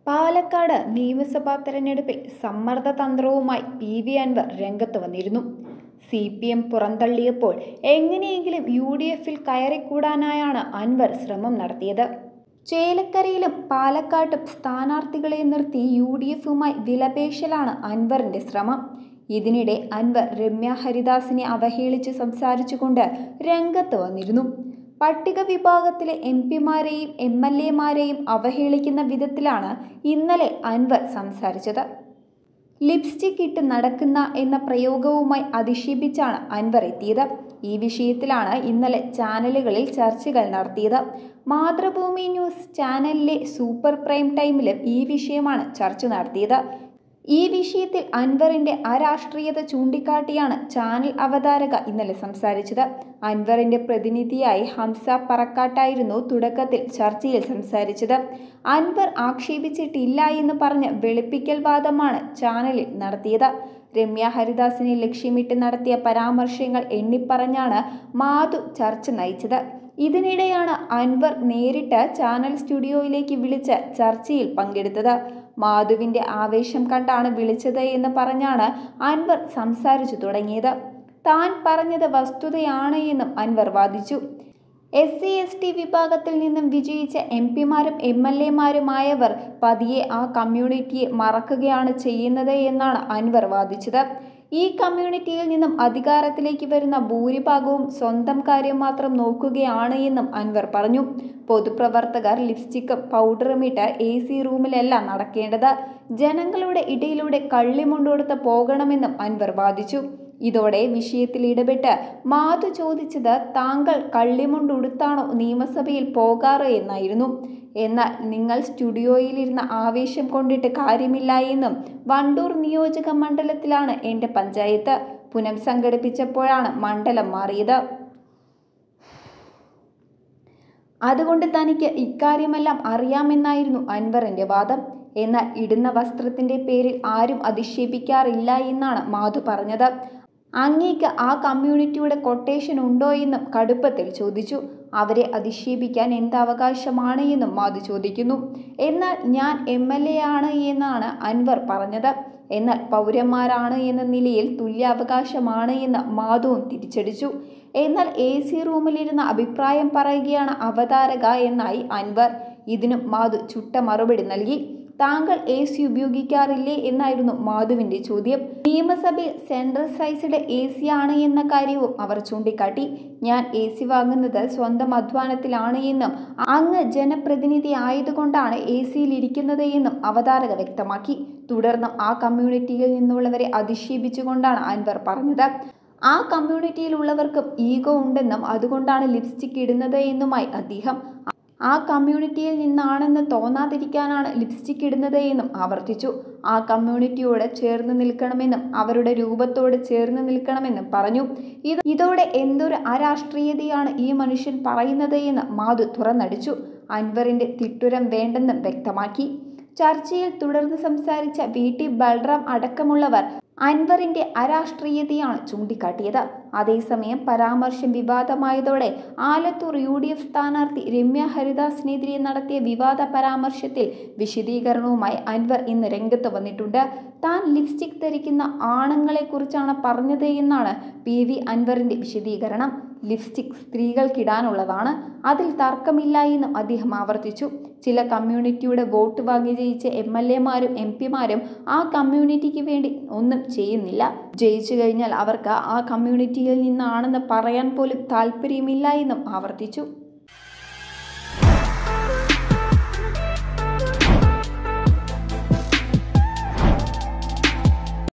പാലക്കാട് നിയമസഭാ തെരഞ്ഞെടുപ്പിൽ സമ്മർദ്ദ തന്ത്രവുമായി പി വി അൻവർ രംഗത്ത് വന്നിരുന്നു സി പി എം പുറന്തള്ളിയപ്പോൾ എങ്ങനെയെങ്കിലും യു ഡി എഫിൽ കയറിക്കൂടാനായാണ് അൻവർ ശ്രമം നടത്തിയത് ചേലക്കരയിലും പാലക്കാട്ടും സ്ഥാനാർത്ഥികളെ നിർത്തി യു ഡി എഫുമായി വിലപേശലാണ് അൻവറിന്റെ ശ്രമം ഇതിനിടെ അൻവർ രമ്യ ഹരിദാസിനെ അവഹേളിച്ച് സംസാരിച്ചുകൊണ്ട് രംഗത്ത് വന്നിരുന്നു പട്ടിക വിഭാഗത്തിലെ എം പിമാരെയും എം എൽ എമാരെയും അവഹേളിക്കുന്ന വിധത്തിലാണ് ഇന്നലെ അൻവർ സംസാരിച്ചത് ലിപ്സ്റ്റിക് ഇട്ട് നടക്കുന്ന എന്ന പ്രയോഗവുമായി അധിക്ഷേപിച്ചാണ് അൻവർ എത്തിയത് ഈ വിഷയത്തിലാണ് ഇന്നലെ ചാനലുകളിൽ ചർച്ചകൾ നടത്തിയത് മാതൃഭൂമി ന്യൂസ് ചാനലിലെ സൂപ്പർ പ്രൈം ടൈമിലും ഈ വിഷയമാണ് ചർച്ച നടത്തിയത് ഈ വിഷയത്തിൽ അൻവറിന്റെ അരാഷ്ട്രീയത ചൂണ്ടിക്കാട്ടിയാണ് ചാനൽ അവതാരക ഇന്നലെ സംസാരിച്ചത് അൻവറിന്റെ പ്രതിനിധിയായി ഹംസ പറക്കാട്ടായിരുന്നു തുടക്കത്തിൽ ചർച്ചയിൽ സംസാരിച്ചത് അൻവർ ആക്ഷേപിച്ചിട്ടില്ല എന്ന് പറഞ്ഞ് വെളുപ്പിക്കൽ വാദമാണ് ചാനലിൽ നടത്തിയത് രമ്യ ഹരിദാസിനെ ലക്ഷ്യമിട്ട് നടത്തിയ പരാമർശങ്ങൾ എണ്ണിപ്പറഞ്ഞാണ് മാധു ചർച്ച നയിച്ചത് ഇതിനിടെയാണ് അൻവർ നേരിട്ട് ചാനൽ സ്റ്റുഡിയോയിലേക്ക് വിളിച്ച് ചർച്ചയിൽ പങ്കെടുത്തത് മാധുവിന്റെ ആവേശം കണ്ടാണ് വിളിച്ചത് എന്ന് പറഞ്ഞാണ് അൻവർ സംസാരിച്ചു തുടങ്ങിയത് താൻ പറഞ്ഞത് വസ്തുതയാണ് എന്നും അൻവർ വാദിച്ചു എസ് സി എസ് ടി വിഭാഗത്തിൽ നിന്നും വിജയിച്ച എം പിമാരും എം എൽ എമാരുമായവർ പതിയെ ആ കമ്മ്യൂണിറ്റിയെ മറക്കുകയാണ് ചെയ്യുന്നത് എന്നാണ് അൻവർ വാദിച്ചത് ഈ കമ്മ്യൂണിറ്റിയിൽ നിന്നും അധികാരത്തിലേക്ക് വരുന്ന ഭൂരിഭാഗവും സ്വന്തം കാര്യം മാത്രം നോക്കുകയാണ് എന്നും അൻവർ പറഞ്ഞു പൊതുപ്രവർത്തകർ ലിപ്സ്റ്റിക്കും പൗഡറും ഇട്ട് എ സി റൂമിലല്ല നടക്കേണ്ടത് ജനങ്ങളുടെ ഇടയിലൂടെ കള്ളിമുണ്ടൊടുത്ത് പോകണമെന്നും അൻവർ വാദിച്ചു ഇതോടെ വിഷയത്തിൽ ഇടപെട്ട് മാധു ചോദിച്ചത് താങ്കൾ കള്ളിമുണ്ടുടുത്താണോ നിയമസഭയിൽ പോകാറ് എന്നായിരുന്നു എന്നാൽ നിങ്ങൾ സ്റ്റുഡിയോയിലിരുന്ന ആവേശം കൊണ്ടിട്ട് കാര്യമില്ല എന്നും വണ്ടൂർ നിയോജക മണ്ഡലത്തിലാണ് എൻ്റെ പഞ്ചായത്ത് പുനഃസംഘടിപ്പിച്ചപ്പോഴാണ് മണ്ഡലം മാറിയത് അതുകൊണ്ട് തനിക്ക് ഇക്കാര്യമെല്ലാം അറിയാമെന്നായിരുന്നു അൻവറിന്റെ വാദം എന്നാൽ ഇടുന്ന വസ്ത്രത്തിന്റെ പേരിൽ ആരും അധിക്ഷേപിക്കാറില്ല എന്നാണ് മാധു പറഞ്ഞത് അങ്ങേക്ക് ആ കമ്മ്യൂണിറ്റിയുടെ കൊട്ടേഷൻ ഉണ്ടോ എന്നും കടുപ്പത്തിൽ ചോദിച്ചു അവരെ അധിക്ഷേപിക്കാൻ എന്ത് അവകാശമാണ് എന്നും മാധു ചോദിക്കുന്നു എന്നാൽ ഞാൻ എം എൽ എ ആണ് എന്നാണ് അൻവർ പറഞ്ഞത് എന്നാൽ പൗരന്മാരാണ് എന്ന നിലയിൽ തുല്യാവകാശമാണ് എന്ന് മാധുവും തിരിച്ചടിച്ചു എന്നാൽ എ സി റൂമിലിരുന്ന അഭിപ്രായം പറയുകയാണ് അവതാരക എന്നായി അൻവർ ഇതിനും മാധു ചുട്ട മറുപടി നൽകി താങ്കൾ എ സി ഉപയോഗിക്കാറില്ലേ എന്നായിരുന്നു മാധുവിന്റെ ചോദ്യം നിയമസഭയിൽ സെൻട്രൽ സൈസിഡ് എ സി ആണ് എന്ന കാര്യവും അവർ ചൂണ്ടിക്കാട്ടി ഞാൻ എ സി വാങ്ങുന്നത് സ്വന്തം അധ്വാനത്തിലാണ് എന്നും അങ്ങ് ജനപ്രതിനിധി ആയതുകൊണ്ടാണ് എ സിയിൽ ഇരിക്കുന്നത് എന്നും അവതാരക വ്യക്തമാക്കി തുടർന്നും ആ കമ്മ്യൂണിറ്റിയിൽ നിന്നുള്ളവരെ അധിക്ഷേപിച്ചുകൊണ്ടാണ് അൻവർ പറഞ്ഞത് ആ കമ്മ്യൂണിറ്റിയിലുള്ളവർക്കും ഈഗോ ഉണ്ടെന്നും അതുകൊണ്ടാണ് ലിപ്സ്റ്റിക് ഇടുന്നത് എന്നുമായി അദ്ദേഹം ആ കമ്മ്യൂണിറ്റിയിൽ നിന്നാണെന്ന് തോന്നാതിരിക്കാനാണ് ലിപ്സ്റ്റിക് ഇടുന്നത് എന്നും ആവർത്തിച്ചു ആ കമ്മ്യൂണിറ്റിയോട് ചേർന്ന് നിൽക്കണമെന്നും അവരുടെ രൂപത്തോട് ചേർന്ന് നിൽക്കണമെന്നും പറഞ്ഞു ഇത് ഇതോടെ എന്തൊരു അരാഷ്ട്രീയതയാണ് ഈ മനുഷ്യൻ പറയുന്നത് എന്ന് മാധു തുറന്നടിച്ചു അൻവറിന്റെ തിട്ടുരം വേണ്ടെന്നും വ്യക്തമാക്കി ചർച്ചയിൽ തുടർന്ന് സംസാരിച്ച വി ടി ബൽറാം അടക്കമുള്ളവർ അൻവറിന്റെ അരാഷ്ട്രീയതയാണ് ചൂണ്ടിക്കാട്ടിയത് അതേസമയം പരാമർശം വിവാദമായതോടെ ആലത്തൂർ യു ഡി എഫ് സ്ഥാനാർത്ഥി രമ്യ ഹരിദാസിനെതിരെ നടത്തിയ വിവാദ പരാമർശത്തിൽ വിശദീകരണവുമായി അൻവർ ഇന്ന് രംഗത്ത് വന്നിട്ടുണ്ട് താൻ ലിപ്സ്റ്റിക് ധരിക്കുന്ന ആണുങ്ങളെക്കുറിച്ചാണ് പറഞ്ഞത് എന്നാണ് പി വി അൻവറിന്റെ വിശദീകരണം ലിപ്സ്റ്റിക് സ്ത്രീകൾക്കിടാനുള്ളതാണ് അതിൽ തർക്കമില്ല എന്നും അദ്ദേഹം ആവർത്തിച്ചു ചില കമ്മ്യൂണിറ്റിയുടെ വോട്ട് വാങ്ങി ജയിച്ച എം എൽ എമാരും എം പിമാരും ആ കമ്മ്യൂണിറ്റിക്ക് വേണ്ടി ഒന്നും ചെയ്യുന്നില്ല ജയിച്ചു കഴിഞ്ഞാൽ അവർക്ക് ആ കമ്മ്യൂണിറ്റിയിൽ നിന്നാണെന്ന് പറയാൻ പോലും താല്പര്യമില്ല എന്നും ആവർത്തിച്ചു